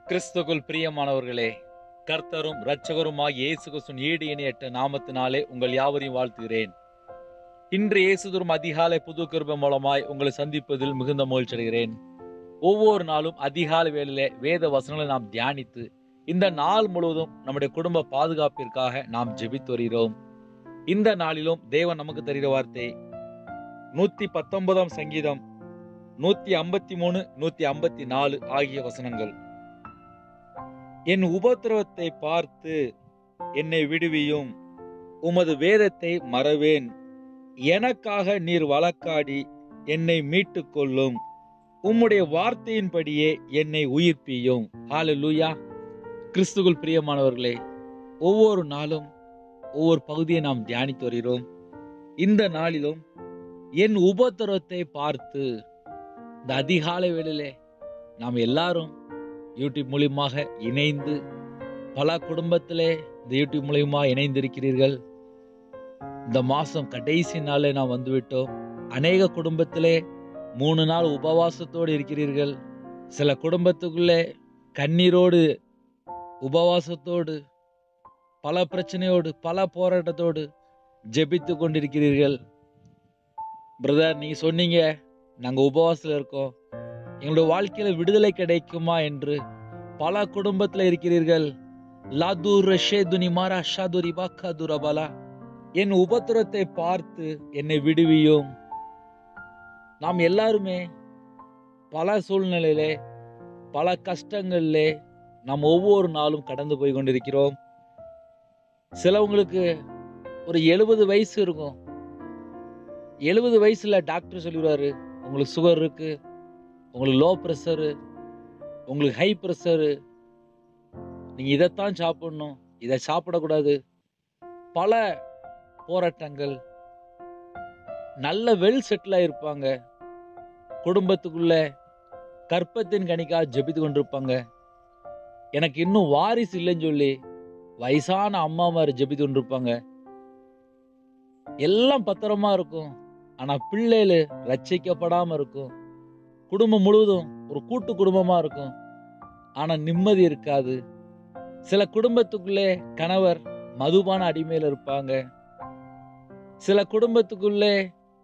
கிறிஸ்துக்குள் பிரியமானவர்களே கர்த்தரும் இரட்சகருமாய் இயேசு கிறிஸ்துவின் ஈடு இணையற்ற நாமத்தினாலே உங்கள் யாவரையும் வாழ்த்துகிறேன் இன்று இயேசு தரும் அதிகாலை புது கிருபை மூலமாய் உங்களை சந்திப்பதில் மிகுந்த மகிழ்ச்சி அடைகிறேன் ஒவ்வொரு நாளும் அதிகாலை வேளையிலே வேத வசனங்களை நாம் தியானித்து இந்த நாள் முழுவதும் நம்முடைய குடும்ப பாதுகாப்பிற்காக நாம் ஜெபித்து வருகிறோம் இந்த நாளிலும் தேவன் நமக்கு தருகிற வார்த்தை நூத்தி பத்தொன்பதாம் சங்கீதம் நூத்தி ஐம்பத்தி மூணு நூத்தி ஐம்பத்தி நாலு ஆகிய வசனங்கள் என் உபத்திரவத்தை பார்த்து என்னை விடுவியும் உமது வேதத்தை மறவேன் எனக்காக நீர் வழக்காடி என்னை மீட்டுக் கொள்ளும் உம்முடைய வார்த்தையின்படியே என்னை உயிர்ப்பியும் ஹalleluya கிறிஸ்துக்குள் பிரியமானவர்களே ஒவ்வொரு நாளும் ஒவ்வொரு பகுதியை நாம் தியானித்து வருகிறோம் இந்த நாளிலும் என் உபத்திரவத்தை பார்த்து இந்த அதிகாலை வேளையிலே நாம் எல்லாரும் யூடியூப் மூலியமாக இணைந்து பல குடும்பத்திலே இந்த யூடியூப் மூலியமா இணைந்திருக்கிறீர்கள் இந்த மாசம் கடைசி நாளே நாம் வந்துவிட்டோம் அநேக குடும்பத்திலே மூணு நாள் உபவாசத்தோடு இருக்கிறீர்கள் சில குடும்பத்துக்குள்ளே கண்ணீரோடு உபவாசத்தோடு பல பிரச்சனையோடு பல போராட்டத்தோடு ஜெபித்து கொண்டிருக்கிறீர்கள் பிரதர் நீங்க சொன்னீங்க நாங்க உபவாசத்துல இருக்கோம் எங்களுடைய வாழ்க்கையில விடுதலை கிடைக்குமா என்று பல குடும்பத்துல இருக்கிறீர்கள் லாது ரஷே துனிமாரா ஷாதுரி பாக்கா துரபலா என் உபத்திரத்தை பார்த்து என்னை விடுவியும் நாம் எல்லாருமே பல சூழ்நிலையிலே பல கஷ்டங்களிலே நாம் ஒவ்வொரு நாளும் கடந்து போய் கொண்டிருக்கிறோம் சிலவங்களுக்கு ஒரு எழுபது வயசு இருக்கும் எழுபது வயசுல டாக்டர் சொல்லிடுவாரு உங்களுக்கு சுகர் இருக்கு உங்களுக்கு லோ ப்ரெஷரு உங்களுக்கு ஹை ப்ரெஷரு நீங்க இதைத்தான் சாப்பிடணும் இதை சாப்பிடக்கூடாது பல போராட்டங்கள் நல்ல வெல் செட்டில் ஆயிருப்பாங்க குடும்பத்துக்குள்ள கற்பத்தின் கணிக்காக ஜெபித்து கொண்டிருப்பாங்க எனக்கு இன்னும் வாரிசு இல்லைன்னு சொல்லி வயசான அம்மா மாதிரி ஜெபித்து கொண்டிருப்பாங்க எல்லாம் பத்திரமா இருக்கும் ஆனா பிள்ளைகள் ரட்சிக்கப்படாம இருக்கும் குடும்பம் முழுவதும் ஒரு கூட்டு குடும்பமா இருக்கும் ஆனா நிம்மதி இருக்காது சில குடும்பத்துக்குள்ளே கணவர் மதுபான அடிமையில இருப்பாங்க சில குடும்பத்துக்குள்ளே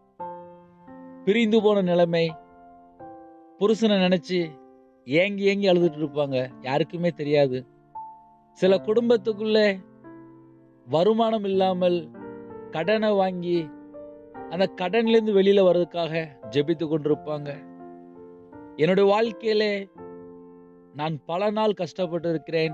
பிரிந்து போன நிலைமை புருஷனை நினைச்சு ஏங்கி ஏங்கி அழுதுட்டு இருப்பாங்க யாருக்குமே தெரியாது சில குடும்பத்துக்குள்ளே வருமானம் இல்லாமல் கடனை வாங்கி அந்த கடன்லேருந்து வெளியில வர்றதுக்காக ஜெபித்து கொண்டிருப்பாங்க என்னுடைய வாழ்க்கையிலே நான் பல நாள் கஷ்டப்பட்டு இருக்கிறேன்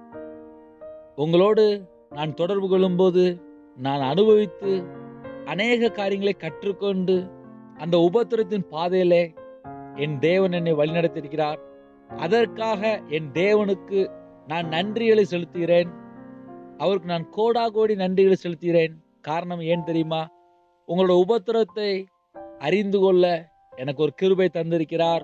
உங்களோடு நான் தொடர்பு கொள்ளும்போது நான் அனுபவித்து அநேக காரியங்களை கற்றுக்கொண்டு அந்த உபத்திரத்தின் பாதையிலே என் தேவன் என்னை வழிநடத்தியிருக்கிறார் அதற்காக என் தேவனுக்கு நான் நன்றிகளை செலுத்துகிறேன் அவருக்கு நான் கோடா கோடி நன்றிகளை செலுத்துகிறேன் காரணம் ஏன் தெரியுமா உங்களோட உபத்திரத்தை அறிந்து கொள்ள எனக்கு ஒரு கிருபை தந்திருக்கிறார்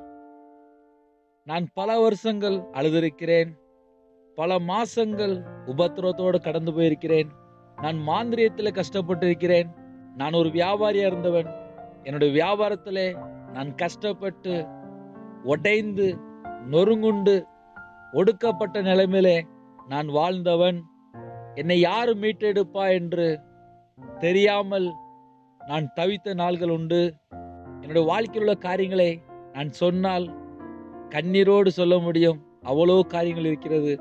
நான் பல வருஷங்கள் அழுதிருக்கிறேன் பல மாசங்கள் உபத்திரத்தோடு கடந்து போயிருக்கிறேன் நான் மாந்திரியத்தில் கஷ்டப்பட்டிருக்கிறேன் நான் ஒரு வியாபாரியா இருந்தவன் என்னுடைய வியாபாரத்திலே நான் கஷ்டப்பட்டு உடைந்து நொறுங்குண்டு ஒடுக்கப்பட்ட நிலைமையிலே நான் வாழ்ந்தவன் என்னை யாரு மீட்டெடுப்பா என்று தெரியாமல் நான் தவித்த நாள்கள் உண்டு என்னுடைய வாழ்க்கையில் உள்ள காரியங்களை நான் சொன்னால் கண்ணீரோடு சொல்ல முடியும் அவ்வளோ காரியங்கள் இருக்கிறது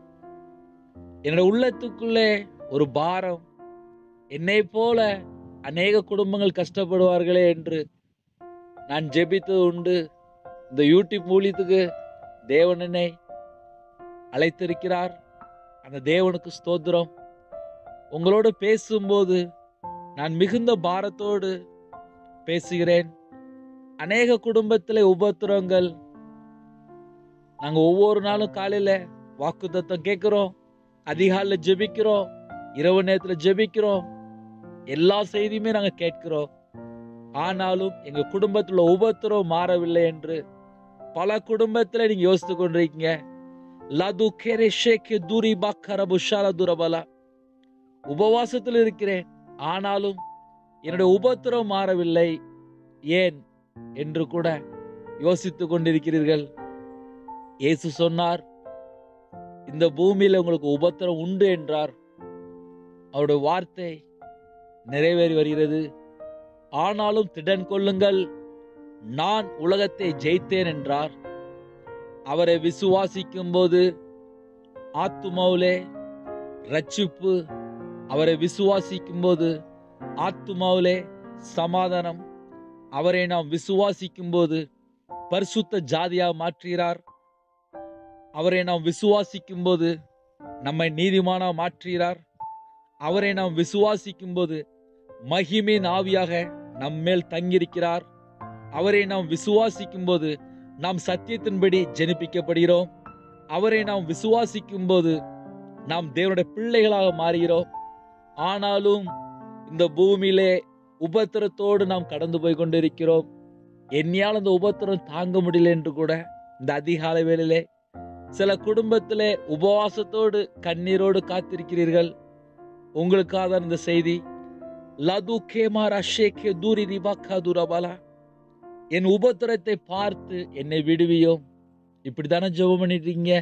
என்னோட உள்ளத்துக்குள்ளே ஒரு பாரம் என்னை போல அநேக குடும்பங்கள் கஷ்டப்படுவார்களே என்று நான் ஜெபித்தது உண்டு இந்த யூடியூப் மூலியத்துக்கு தேவன் என்னை அழைத்திருக்கிறார் அந்த தேவனுக்கு ஸ்தோத்திரம் உங்களோடு பேசும்போது நான் மிகுந்த பாரத்தோடு பேசுகிறேன் அநேக குடும்பத்தில் உபத்திரங்கள் நாங்க ஒவ்வொரு நாளும் காலையில வாக்கு தத்தம் கேட்கிறோம் அதிகாலைல ஜெபிக்கிறோம் இரவு நேரத்துல ஜெபிக்கிறோம் எல்லா செய்தியுமே நாங்க கேட்கிறோம் ஆனாலும் எங்க குடும்பத்துல உபத்திரம் மாறவில்லை என்று பல குடும்பத்துல நீங்க யோசித்து கொண்டிருக்கீங்க லது கேரே ஷேக்கே தூரி பாக்கர புஷால துரபலா உபவாசத்தில் இருக்கிறேன் ஆனாலும் என்னுடைய உபத்திரம் மாறவில்லை ஏன் என்று கூட யோசித்துக் கொண்டிருக்கிறீர்கள் இயேசு சொன்னார் இந்த பூமியில உங்களுக்கு உபத்திரம் உண்டு என்றார் அவருடைய வார்த்தை நிறைவேறி வருகிறது ஆனாலும் திடன் கொள்ளுங்கள் நான் உலகத்தை ஜெயித்தேன் என்றார் அவரை விசுவாசிக்கும் போது ஆத்துமாவிலே ரட்சிப்பு அவரை விசுவாசிக்கும் போது ஆத்துமாவிலே சமாதானம் அவரை நாம் விசுவாசிக்கும் போது பரிசுத்த ஜாதியாக மாற்றுகிறார் அவரை நாம் விசுவாசிக்கும் போது நம்மை நீதிமானா மாற்றுகிறார் அவரை நாம் விசுவாசிக்கும் போது மகிமையின் ஆவியாக நம்மேல் தங்கியிருக்கிறார் அவரை நாம் விசுவாசிக்கும் போது நாம் சத்தியத்தின்படி ஜெனிப்பிக்கப்படுகிறோம் அவரை நாம் விசுவாசிக்கும் போது நாம் தேவனுடைய பிள்ளைகளாக மாறுகிறோம் ஆனாலும் இந்த பூமியிலே உபத்திரத்தோடு நாம் கடந்து போய் கொண்டிருக்கிறோம் என்னையால் அந்த உபத்திரம் தாங்க முடியல என்று கூட இந்த அதிகாலை வேளையிலே சில குடும்பத்திலே உபவாசத்தோடு கண்ணீரோடு காத்திருக்கிறீர்கள் உங்களுக்காக இந்த செய்தி லது கேமார் அஷேகே தூரி திபாக்கா துரபாலா என் உபத்திரத்தை பார்த்து என்னை விடுவியோம் இப்படித்தானே ஜெபம் பண்ணிட்டீங்க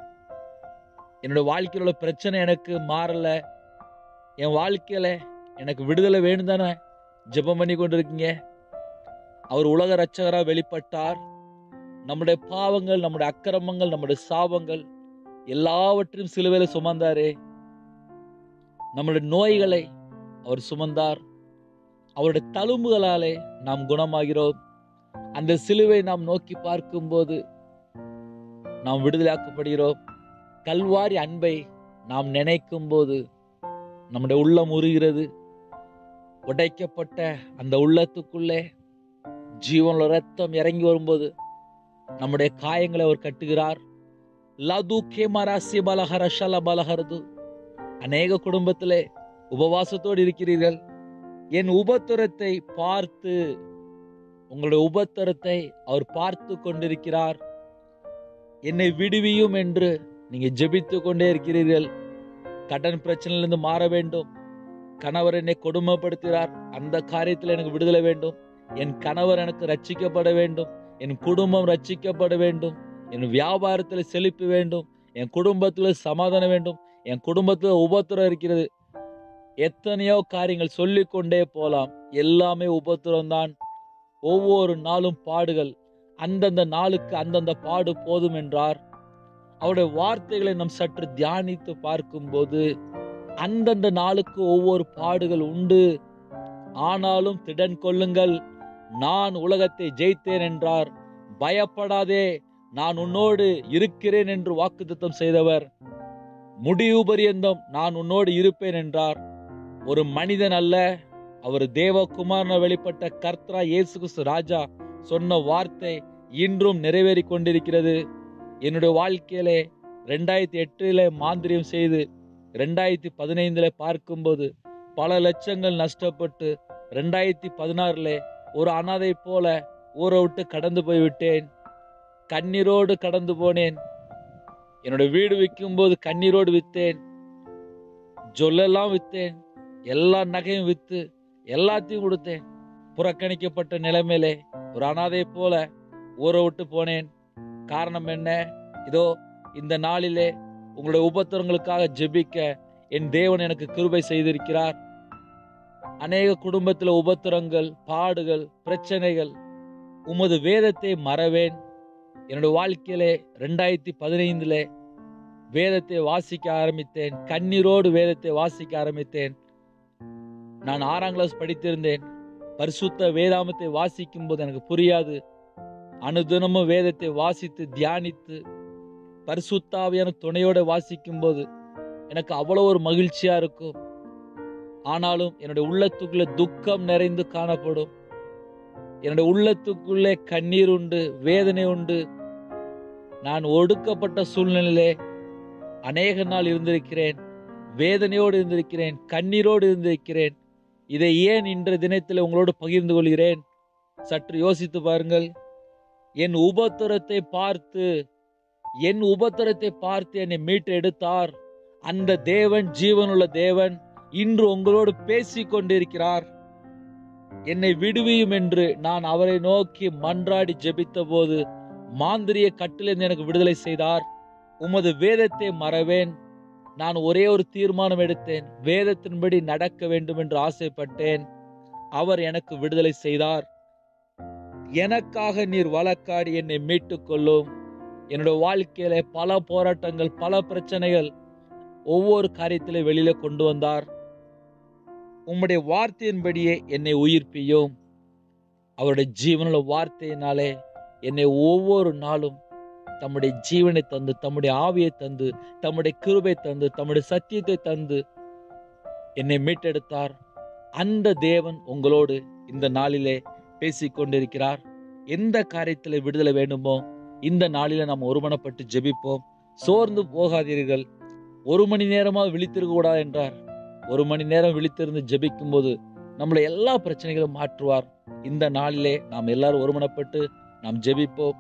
என்னோட வாழ்க்கையில உள்ள பிரச்சனை எனக்கு மாறல என் வாழ்க்கையில எனக்கு விடுதலை வேணும் தானே ஜெபம் பண்ணி கொண்டிருக்கீங்க அவர் உலக ரட்சகரா வெளிப்பட்டார் நம்முடைய பாவங்கள் நம்முடைய அக்கிரமங்கள் நம்முடைய சாபங்கள் எல்லாவற்றையும் சிலுவையில சுமந்தாரே நம்முடைய நோய்களை அவர் சுமந்தார் அவருடைய தழும்புகளாலே நாம் குணமாகிறோம் அந்த சிலுவை நாம் நோக்கி பார்க்கும்போது நாம் விடுதலையாக்கப்படுகிறோம் கல்வாரி அன்பை நாம் நினைக்கும் போது நம்முடைய உள்ளம் உருகிறது உடைக்கப்பட்ட அந்த உள்ளத்துக்குள்ளே ஜீவனுள்ள ரத்தம் இறங்கி வரும்போது நம்முடைய காயங்களை அவர் கட்டுகிறார் லது கேமராசி பலஹர ஷல பலஹரது அநேக குடும்பத்திலே உபவாசத்தோடு இருக்கிறீர்கள் என் உபத்திரத்தை பார்த்து உங்களுடைய உபத்திரத்தை அவர் பார்த்து கொண்டிருக்கிறார் என்னை விடுவியும் என்று நீங்க ஜெபித்து கொண்டே இருக்கிறீர்கள் கடன் பிரச்சனையிலிருந்து மாற வேண்டும் கணவர் என்னை கொடுமைப்படுத்துகிறார் அந்த காரியத்தில் எனக்கு விடுதலை வேண்டும் என் கணவர் எனக்கு ரட்சிக்கப்பட வேண்டும் என் குடும்பம் ரட்சிக்கப்பட வேண்டும் என் வியாபாரத்தில் செழிப்பு வேண்டும் என் குடும்பத்தில் சமாதானம் வேண்டும் என் குடும்பத்தில் உபத்திரம் இருக்கிறது எத்தனையோ காரியங்கள் சொல்லிக்கொண்டே போலாம் எல்லாமே உபத்திரம் தான் ஒவ்வொரு நாளும் பாடுகள் அந்தந்த நாளுக்கு அந்தந்த பாடு போதும் என்றார் அவருடைய வார்த்தைகளை நாம் சற்று தியானித்து பார்க்கும்போது அந்தந்த நாளுக்கு ஒவ்வொரு பாடுகள் உண்டு ஆனாலும் திடன் கொள்ளுங்கள் நான் உலகத்தை ஜெயித்தேன் என்றார் பயப்படாதே நான் உன்னோடு இருக்கிறேன் என்று வாக்குத்தத்தம் செய்தவர் முடிவு பரியந்தம் நான் உன்னோடு இருப்பேன் என்றார் ஒரு மனிதன் அல்ல அவர் தேவகுமாரன வெளிப்பட்ட கர்த்தரா இயேசு கிறிஸ்து ராஜா சொன்ன வார்த்தை இன்றும் நிறைவேறி கொண்டிருக்கிறது என்னுடைய வாழ்க்கையிலே ரெண்டாயிரத்தி எட்டுல மாந்திரியம் செய்து ரெண்டாயிரத்தி பதினைந்துல பார்க்கும்போது பல லட்சங்கள் நஷ்டப்பட்டு ரெண்டாயிரத்தி பதினாறுல ஒரு அனாதை போல ஊரை விட்டு கடந்து போய் விட்டேன் கண்ணீரோடு கடந்து போனேன் என்னுடைய வீடு விற்கும்போது கண்ணீரோடு வித்தேன் ஜொல்லெல்லாம் வித்தேன் எல்லா நகையும் வித்து எல்லாத்தையும் கொடுத்தேன் புறக்கணிக்கப்பட்ட நிலைமையிலே ஒரு அனாதை போல ஊரை விட்டு போனேன் காரணம் என்ன இதோ இந்த நாளிலே உங்களுடைய உபத்திரங்களுக்காக ஜெபிக்க என் தேவன் எனக்கு கிருபை செய்திருக்கிறார் அநேக குடும்பத்தில் உபத்திரங்கள் பாடுகள் பிரச்சனைகள் உமது வேதத்தை மறவேன் என்னுடைய வாழ்க்கையிலே ரெண்டாயிரத்தி பதினைந்துல வேதத்தை வாசிக்க ஆரம்பித்தேன் கண்ணீரோடு வேதத்தை வாசிக்க ஆரம்பித்தேன் நான் ஆறாம் கிளாஸ் படித்திருந்தேன் பரிசுத்த வேதாமத்தை வாசிக்கும் போது எனக்கு புரியாது அனுதினமும் வேதத்தை வாசித்து தியானித்து பரிசுத்தாவியான துணையோட வாசிக்கும் போது எனக்கு அவ்வளோ ஒரு மகிழ்ச்சியா இருக்கும் ஆனாலும் என்னுடைய உள்ளத்துக்குள்ள துக்கம் நிறைந்து காணப்படும் என்னுடைய உள்ளத்துக்குள்ளே கண்ணீர் உண்டு வேதனை உண்டு நான் ஒடுக்கப்பட்ட சூழ்நிலையிலே அநேக நாள் இருந்திருக்கிறேன் வேதனையோடு இருந்திருக்கிறேன் கண்ணீரோடு இருந்திருக்கிறேன் இதை ஏன் இன்ற தினத்தில் உங்களோடு பகிர்ந்து கொள்கிறேன் சற்று யோசித்து பாருங்கள் என் உபத்திரத்தை பார்த்து என் உபத்திரத்தை பார்த்து என்னை மீட்டு எடுத்தார் அந்த தேவன் ஜீவனுள்ள தேவன் இன்று உங்களோடு பேசிக் கொண்டிருக்கிறார் என்னை விடுவியும் என்று நான் அவரை நோக்கி மன்றாடி ஜெபித்த போது மாந்திரிய கட்டிலிருந்து எனக்கு விடுதலை செய்தார் உமது வேதத்தை மறவேன் நான் ஒரே ஒரு தீர்மானம் எடுத்தேன் வேதத்தின்படி நடக்க வேண்டும் என்று ஆசைப்பட்டேன் அவர் எனக்கு விடுதலை செய்தார் எனக்காக நீர் வழக்காடி என்னை மீட்டுக் கொள்ளும் என்னோட வாழ்க்கையில பல போராட்டங்கள் பல பிரச்சனைகள் ஒவ்வொரு காரியத்திலே வெளியில கொண்டு வந்தார் உம்முடைய வார்த்தையின்படியே என்னை உயிர்ப்பியும் அவருடைய ஜீவனுள்ள வார்த்தையினாலே என்னை ஒவ்வொரு நாளும் தம்முடைய ஜீவனை தந்து தம்முடைய ஆவியை தந்து தம்முடைய கிருபை தந்து தம்முடைய சத்தியத்தை தந்து என்னை மீட்டெடுத்தார் அந்த தேவன் உங்களோடு இந்த நாளிலே பேசிக் கொண்டிருக்கிறார் எந்த காரியத்தில் விடுதலை வேண்டுமோ இந்த நாளில நாம் ஒருமனப்பட்டு ஜெபிப்போம் சோர்ந்து போகாதீர்கள் ஒரு மணி நேரமாக விழித்திருக்க கூடாது என்றார் ஒரு மணி நேரம் விழித்திருந்து ஜெபிக்கும் போது நம்மளை எல்லா பிரச்சனைகளும் மாற்றுவார் இந்த நாளிலே நாம் எல்லாரும் ஒருமனப்பட்டு நாம் ஜெபிப்போம்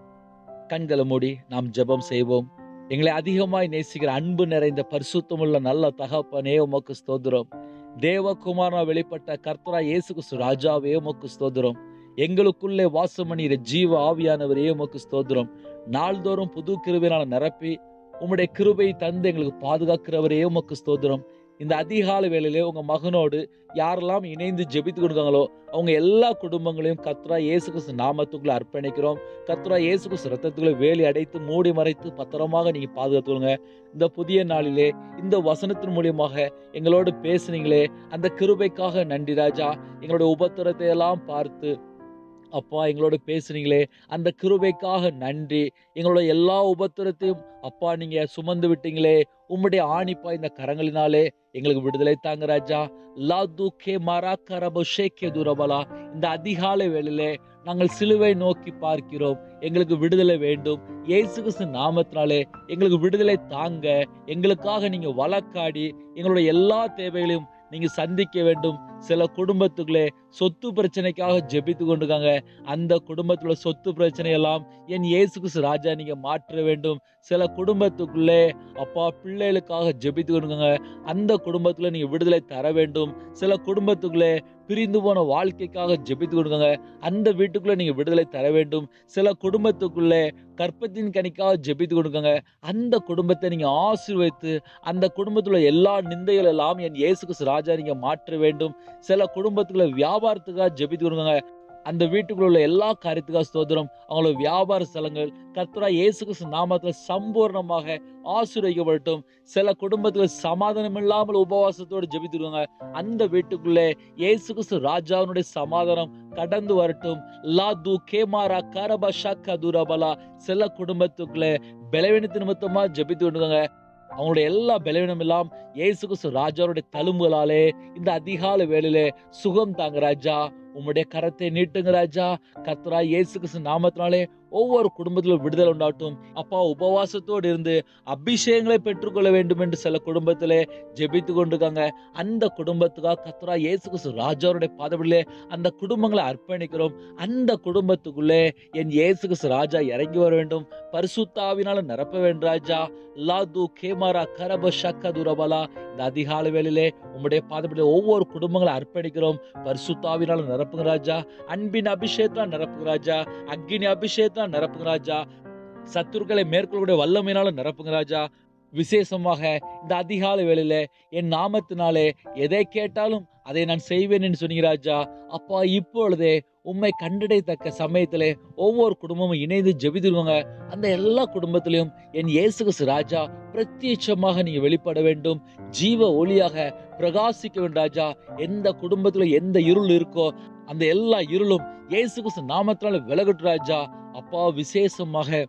கண்களை மூடி நாம் ஜெபம் செய்வோம் எங்களை அதிகமாய் நேசிக்கிற அன்பு நிறைந்த பரிசுத்தமுள்ள நல்ல தகப்பனே உமக்கு ஸ்தோத்திரம் தேவகுமாரா வெளிப்பட்ட கர்த்தரா இயேசு கிறிஸ்து ராஜாவே உமக்கு ஸ்தோத்திரம் எங்களுக்குள்ளே வாசமணிகிற ஜீவ ஆவியானவரே உமக்கு ஸ்தோத்திரம் நாள்தோறும் புது கிருபையினால நிரப்பி உம்முடைய கிருபையை தந்து எங்களுக்கு பாதுகாக்கிறவரே உமக்கு ஸ்தோத்திரம் இந்த அதிகால வேளையிலே உங்க மகனோடு யாரெல்லாம் இணைந்து ஜெபித்து கொடுக்காங்களோ அவங்க எல்லா குடும்பங்களையும் கத்ரா இயேசு கிறிஸ்து நாமத்துக்குள்ள அர்ப்பணிக்கிறோம் கத்ரா இயேசு கிறிஸ்து ரத்தத்துக்குள்ள வேலி அடைத்து மூடி மறைத்து பத்திரமாக நீங்க பாதுகாத்துக்கொள்ளுங்க இந்த புதிய நாளிலே இந்த வசனத்தின் மூலியமாக எங்களோடு பேசுனீங்களே அந்த கிருபைக்காக நன்றி ராஜா எங்களோட உபத்திரத்தை எல்லாம் பார்த்து அப்பா எங்களோட பேசுனீங்களே அந்த கிருபைக்காக நன்றி எங்களோட எல்லா உபத்திரத்தையும் அப்பா நீங்க சுமந்து விட்டீங்களே உம்முடைய ஆணிப்பா இந்த கரங்களினாலே எங்களுக்கு விடுதலை தாங்க ராஜா லாது கே மாரா கரபு ஷேக்கே துரபலா இந்த அதிகாலை வேளையிலே நாங்கள் சிலுவை நோக்கி பார்க்கிறோம் எங்களுக்கு விடுதலை வேண்டும் இயேசு கிறிஸ்து நாமத்தினாலே எங்களுக்கு விடுதலை தாங்க எங்களுக்காக நீங்க வழக்காடி எங்களுடைய எல்லா தேவைகளையும் நீங்க சந்திக்க வேண்டும் சில குடும்பத்துக்குள்ளே சொத்து பிரச்சனைக்காக ஜெபித்து கொண்டிருக்காங்க அந்த குடும்பத்துல சொத்து பிரச்சனை எல்லாம் என் இயேசு கிறிஸ்து ராஜா நீங்க மாற்ற வேண்டும் சில குடும்பத்துக்குள்ளே அப்பா பிள்ளைகளுக்காக ஜெபித்து கொண்டிருக்காங்க அந்த குடும்பத்துல நீங்க விடுதலை தர வேண்டும் சில குடும்பத்துக்குள்ளே பிரிந்து போன வாழ்க்கைக்காக ஜெபித்து கொடுங்க அந்த வீட்டுக்குள்ள நீங்க விடுதலை தர வேண்டும் சில குடும்பத்துக்குள்ளே கற்பத்தின் கனிக்காக ஜெபித்து கொடுங்க அந்த குடும்பத்தை நீங்க ஆசீர்வதித்து அந்த குடும்பத்துல எல்லா நிந்தைகள் எல்லாம் என் இயேசு கிறிஸ்து ராஜா நீங்க மாற்ற வேண்டும் சில குடும்பத்துக்குள்ள வியாபாரத்துக்காக ஜெபித்து கொடுங்க அந்த வீட்டுக்குள்ள உள்ள எல்லா காரியத்துக்காக ஸ்தோத்திரம் அவங்களோட வியாபார ஸ்தலங்கள் கர்த்தரா இயேசு கிறிஸ்து நாமத்துல சம்பூர்ணமாக ஆசீர்வதிக்கப்படட்டும் சில குடும்பத்துல சமாதானம் இல்லாமல் உபவாசத்தோடு ஜெபித்துருவாங்க அந்த வீட்டுக்குள்ளே இயேசு கிறிஸ்து ராஜாவினுடைய சமாதானம் கடந்து வரட்டும் லா து கேமாரா கரபா ஷக்கா துரபலா சில குடும்பத்துக்குள்ளே பலவீனத்து நிமித்தமா ஜெபித்து விடுவாங்க அவங்களுடைய எல்லா பலவீனம் எல்லாம் இயேசு கிறிஸ்து ராஜாவுடைய தழும்புகளாலே இந்த அதிகால வேளையிலே சுகம் தாங்க ராஜா உம்முடைய கரத்தை நீட்டுங்க ராஜா கத்ரா இயேசு கிறிஸ்து நாமத்தினாலே ஒவ்வொரு குடும்பத்திலும் விடுதலை உண்டாட்டும் அப்பா உபவாசத்தோடு இருந்து அபிஷேகங்களை பெற்றுக்கொள்ள வேண்டும் என்று சில குடும்பத்திலே ஜெபித்து கொண்டிருக்காங்க அந்த குடும்பத்துக்காக கத்ரா இயேசு கிறிஸ்து ராஜாவுடைய பாதவிலே அந்த குடும்பங்களை அர்ப்பணிக்கிறோம் அந்த குடும்பத்துக்குள்ளே என் இயேசு கிறிஸ்து ராஜா இறங்கி வர வேண்டும் பரிசுத்தாவினால நிரப்ப வேண்டும் ராஜா லாது கேமாரா கரப ஷக்க துரபலா இந்த அதிகால வேளையிலே உம்முடைய பாதப்படியிலே ஒவ்வொரு குடும்பங்களை அர்ப்பணிக்கிறோம் பரிசுத்தாவினால நிரப்புங்க ராஜா அன்பின் அபிஷேகத்தால் நிரப்புங்க ராஜா அக்னி அபிஷேகத்தால் நிரப்புங்க ராஜா சத்துருக்களை மேற்கொள்ளக்கூடிய வல்லமையினால நிரப்புங்க ராஜா விசேஷமாக இந்த அதிகால வேளையில என் நாமத்தினாலே எதை கேட்டாலும் அதை நான் செய்வேன் என்று சொன்னீங்க ராஜா அப்பா இப்பொழுதே உம்மை கண்டடையத்தக்க சமயத்திலே ஒவ்வொரு குடும்பமும் இணைந்து ஜெபித்துருவாங்க அந்த எல்லா குடும்பத்திலையும் என் இயேசு கிறிஸ்து ராஜா பிரத்யட்சமாக நீங்க வெளிப்பட வேண்டும் ஜீவ ஒளியாக பிரகாசிக்க வேண்டும் ராஜா எந்த குடும்பத்துல எந்த இருள் இருக்கோ அந்த எல்லா இருளும் இயேசு கிறிஸ்து நாமத்தினால விலகட்டு ராஜா அப்பா விசேஷமாக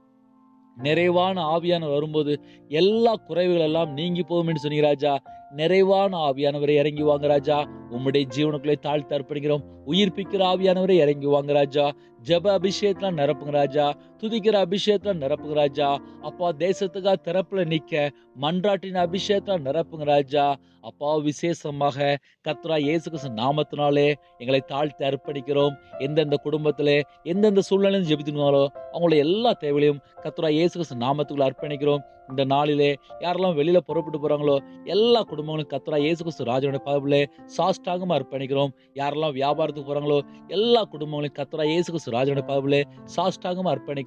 நிறைவான ஆவியானவர் வரும்போது எல்லா குறைவுகள் எல்லாம் நீங்கி போகும் என்று சொன்னீங்க ராஜா நிறைவான ஆவியானவரை இறங்கி வாங்க ராஜா உம்முடைய ஜீவனுக்குள்ளே தாழ்த்து அர்ப்பணிக்கிறோம் உயிர்ப்பிக்கிற ஆவியானவரை இறங்கி வாங்க ராஜா ஜப அபிஷேகத்துல நிரப்புங்க ராஜா துதிக்கிற அபிஷேகத்துல நிரப்புங்க ராஜா அப்பா தேசத்துக்காக திறப்புல நிக்க மன்றாட்டின் அபிஷேகத்துல நிரப்புங்க ராஜா அப்பா விசேஷமாக கத்ரா இயேசு கிறிஸ்து நாமத்தினாலே எங்களை தாழ்த்தி அர்ப்பணிக்கிறோம் எந்தெந்த குடும்பத்திலே எந்தெந்த சூழ்நிலையும் ஜெபித்துனாலோ அவங்களோட எல்லா தேவைகளையும் கத்ரா இயேசு கிறிஸ்து நாமத்துக்குள்ள அர்ப்பணிக்கிறோம் இந்த நாளிலே யாரெல்லாம் வெளியில புறப்பட்டு போறாங்களோ எல்லா குடும்பங்களும் கத்ரா இயேசு கிறிஸ்து ராஜனுடைய பாதபிலே சாஷ்டாகமா அர்ப்பணிக்கிறோம் யாரெல்லாம் வியாபாரத்துக்கு போறாங்களோ எல்லா குடும்பங்களையும் கத்ரா இயேசு கிறிஸ்து ராஜனுடைய பாதபிலே சாஷ்டாகமா அர்ப்பணிக்கிறோம்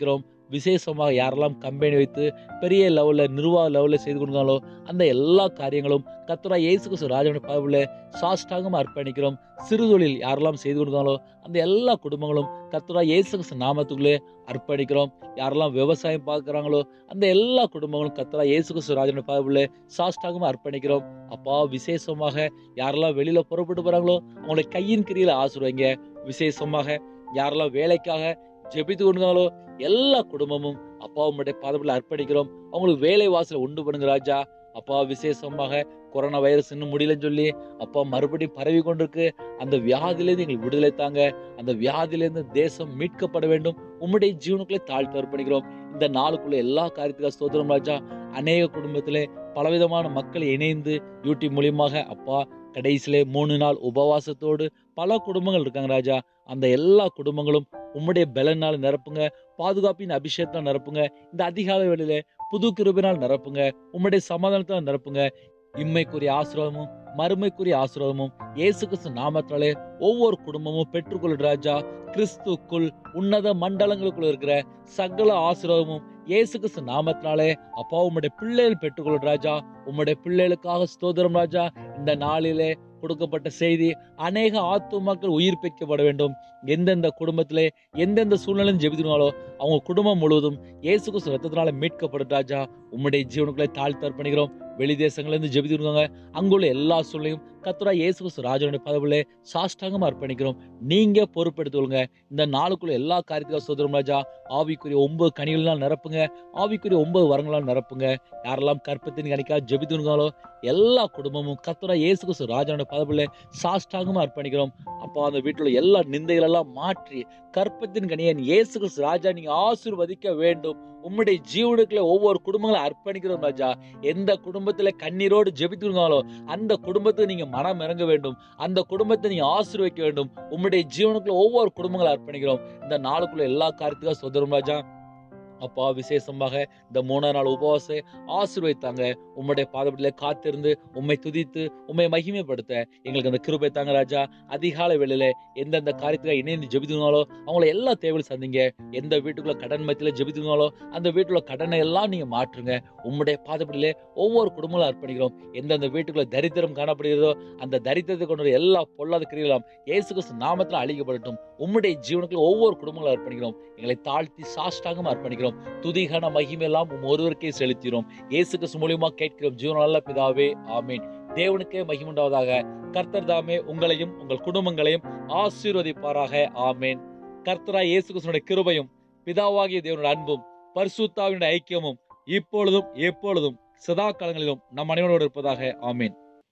விசேஷமாக யாரெல்லாம் கம்பெனி வைத்து பெரிய லெவலில் நிர்வாக லெவலில் செய்து கொடுத்தாலோ அந்த எல்லா காரியங்களும் கத்தரா இயேசு கிறிஸ்து ராஜனுடைய பாவில் சாஷ்டாங்கமாக அர்ப்பணிக்கிறோம் சிறுதொழில் யாரெல்லாம் செய்து கொடுத்தாலோ அந்த எல்லா குடும்பங்களும் கத்தரா இயேசு கிறிஸ்து நாமத்துக்குள்ளே அர்ப்பணிக்கிறோம் யாரெல்லாம் விவசாயம் பார்க்குறாங்களோ அந்த எல்லா குடும்பங்களும் கத்தரா இயேசு கிறிஸ்து ராஜனுடைய பாவில் சாஷ்டாங்கமாக அர்ப்பணிக்கிறோம் அப்பா விசேஷமாக யாரெல்லாம் வெளியில புறப்பட்டு போறாங்களோ அவங்களுடைய கையின் கிரியில ஆசிர்வைங்க விசேஷமாக யாரெல்லாம் வேலைக்காக ஜெபித்து கொண்டாங்களோ எல்லா குடும்பமும் அப்பா உங்களுடைய பாதத்தில் அர்ப்பணிக்கிறோம் அவங்களுக்கு வேலை வாசலை உண்டு பண்ணுங்க ராஜா அப்பா விசேஷமாக கொரோனா வைரஸ் இன்னும் முடியலன்னு சொல்லி அப்பா மறுபடியும் பரவி கொண்டிருக்கு அந்த வியாதியிலேருந்து எங்களுக்கு விடுதலை தாங்க அந்த வியாதியிலேருந்து தேசம் மீட்கப்பட வேண்டும் உம்முடைய ஜீவனுக்குள்ளே தாழ்த்து அர்ப்பணிக்கிறோம் இந்த நாளுக்குள்ள எல்லா காரியத்துக்காக ஸ்தோத்திரம் ராஜா அநேக குடும்பத்திலே பலவிதமான மக்கள் இணைந்து யூடியூப் மூலியமாக அப்பா கடைசியிலே மூணு நாள் உபவாசத்தோடு பல குடும்பங்கள் இருக்காங்க ராஜா அந்த எல்லா குடும்பங்களும் உம்முடைய பலனால் நிரப்புங்க பாதுகாப்பின் அபிஷேகத்தால் நிரப்புங்க இந்த அதிகாலை வேளையில புது கிருபினால் நிரப்புங்க உம்முடைய சமாதானத்தால் நிரப்புங்க இம்மைக்குரிய ஆசீர்வாதமும் மறுமைக்குரிய ஆசீர்வாதமும் இயேசு கிறிஸ்து நாமத்தாலே ஒவ்வொரு குடும்பமும் பெற்றுக்கொள்ள ராஜா கிறிஸ்துக்குள் உன்னத மண்டலங்களுக்குள்ள இருக்கிற சகல ஆசீர்வாதமும் இயேசு கிறிஸ்து நாமத்தினாலே அப்பா உம்முடைய பிள்ளைகள் பெற்றுக்கொள்ள ராஜா உம்முடைய பிள்ளைகளுக்காக ஸ்தோத்திரம் ராஜா இந்த நாளிலே கொடுக்கப்பட்ட செய்தி அநேக ஆத்துமாக்கள் உயிர்ப்பிக்கப்பட வேண்டும் எந்தெந்த குடும்பத்திலே எந்தெந்த சூழ்நிலையும் ஜெபிக்கணுங்களோ அவங்க குடும்பம் முழுவதும் இயேசு கிறிஸ்து ரத்தத்தினால மீட்கப்படும் ராஜா உம்முடைய ஜீவனுக்குள்ளே தாழ்த்து அர்ப்பணிக்கிறோம் வெளி தேசங்கள்லேருந்து ஜெபித்துருக்காங்க அங்குள்ள எல்லா சூழ்நிலையும் கத்துரா இயேசு கிறிஸ்து ராஜனுடைய பதவியிலே சாஷ்டாங்கமாக அர்ப்பணிக்கிறோம் நீங்க பொறுப்பெடுத்துக்கொள்ளுங்க இந்த நாளுக்குள்ள எல்லா காரியத்துக்காக சோதரம் ராஜா ஆவிக்குரிய ஒன்பது கனிகளால் நிரப்புங்க ஆவிக்குரிய ஒன்பது வரங்களால் நிரப்புங்க யாரெல்லாம் கற்பத்தின் கணிக்கா ஜெபித்துருக்காங்களோ எல்லா குடும்பமும் கத்துரா இயேசு கிறிஸ்து ராஜனுடைய பதவியிலே சாஷ்டாங்கமாக அர்ப்பணிக்கிறோம் அப்போ அந்த வீட்டில் எல்லா நிந்தைகள் எல்லாம் மாற்றி கற்பத்தின் கனியன் இயேசு கிறிஸ்து ராஜா நீங்க ஆசீர்வதிக்க வேண்டும் உம்முடைய ஜீவனுக்குள்ள ஒவ்வொரு குடும்பங்களும் அர்ப்பணிக்கிறோம் ராஜா எந்த குடும்பத்துல கண்ணீரோடு ஜெபித்துருந்தாலோ அந்த குடும்பத்துக்கு நீங்க மனம் இறங்க வேண்டும் அந்த குடும்பத்தை நீங்க ஆசீர்வதிக்க வேண்டும் உம்முடைய ஜீவனுக்குள்ள ஒவ்வொரு குடும்பங்களும் அர்ப்பணிக்கிறோம் இந்த நாளுக்குள்ள எல்லா காரியத்துக்கும் சொதரும் ராஜா அப்பா விசேஷமாக இந்த மூணாம் நாள் உபவாச ஆசீர்வதித்தாங்க உம்முடைய பாதப்படியில காத்திருந்து உம்மை துதித்து உம்மை மகிமைப்படுத்த எங்களுக்கு அந்த கிருபை தாங்க ராஜா அதிகாலை வேளையில எந்தெந்த காரியத்துக்காக இணைந்து ஜெபித்துனாலோ அவங்கள எல்லா தேவையும் சந்திங்க எந்த வீட்டுக்குள்ள கடன் மத்தியில ஜெபித்துனாலோ அந்த வீட்டுல கடனை எல்லாம் நீங்க மாற்றுங்க உம்முடைய பாதப்படியிலே ஒவ்வொரு குடும்பங்களும் அர்ப்பணிக்கிறோம் எந்தெந்த வீட்டுக்குள்ள தரித்திரம் காணப்படுகிறதோ அந்த தரித்திரத்தை கொண்டு வர எல்லா பொல்லாத கிரியலாம் இயேசு கிறிஸ்து நாமத்தில் அழிக்கப்படட்டும் உம்முடைய ஜீவனுக்குள்ள ஒவ்வொரு குடும்பங்களும் அர்ப்பணிக்கிறோம் எங்களை தாழ்த்தி சாஷ்டாங்கமா அர்ப்பணிக்கிறோம் துதிகான மகிமையெல்லாம் உம் ஒருவருக்கே செலுத்தினோம் இயேசு கிறிஸ்து மூலியமா கேட்கிறோம் ஜீவன நல்ல பிதாவே ஆமீன் தேவனுக்கே மகிமுண்டாவதாக கர்த்தர் தாமே உங்களையும் உங்கள் குடும்பங்களையும் ஆசீர்வதிப்பாராக ஆமேன் கர்த்தரா இயேசு கிறிஸ்துனுடைய கிருபையும் பிதாவாகிய தேவனுடைய அன்பும் பரிசுத்தாவினுடைய ஐக்கியமும் இப்பொழுதும் எப்பொழுதும் சதா காலங்களிலும் நம் அனைவரோடு இருப்பதாக ஆமீன்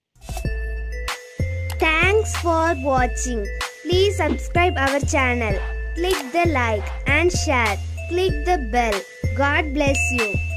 Thanks for watching. Please subscribe our channel. Click the like and share. Click the bell. God bless you.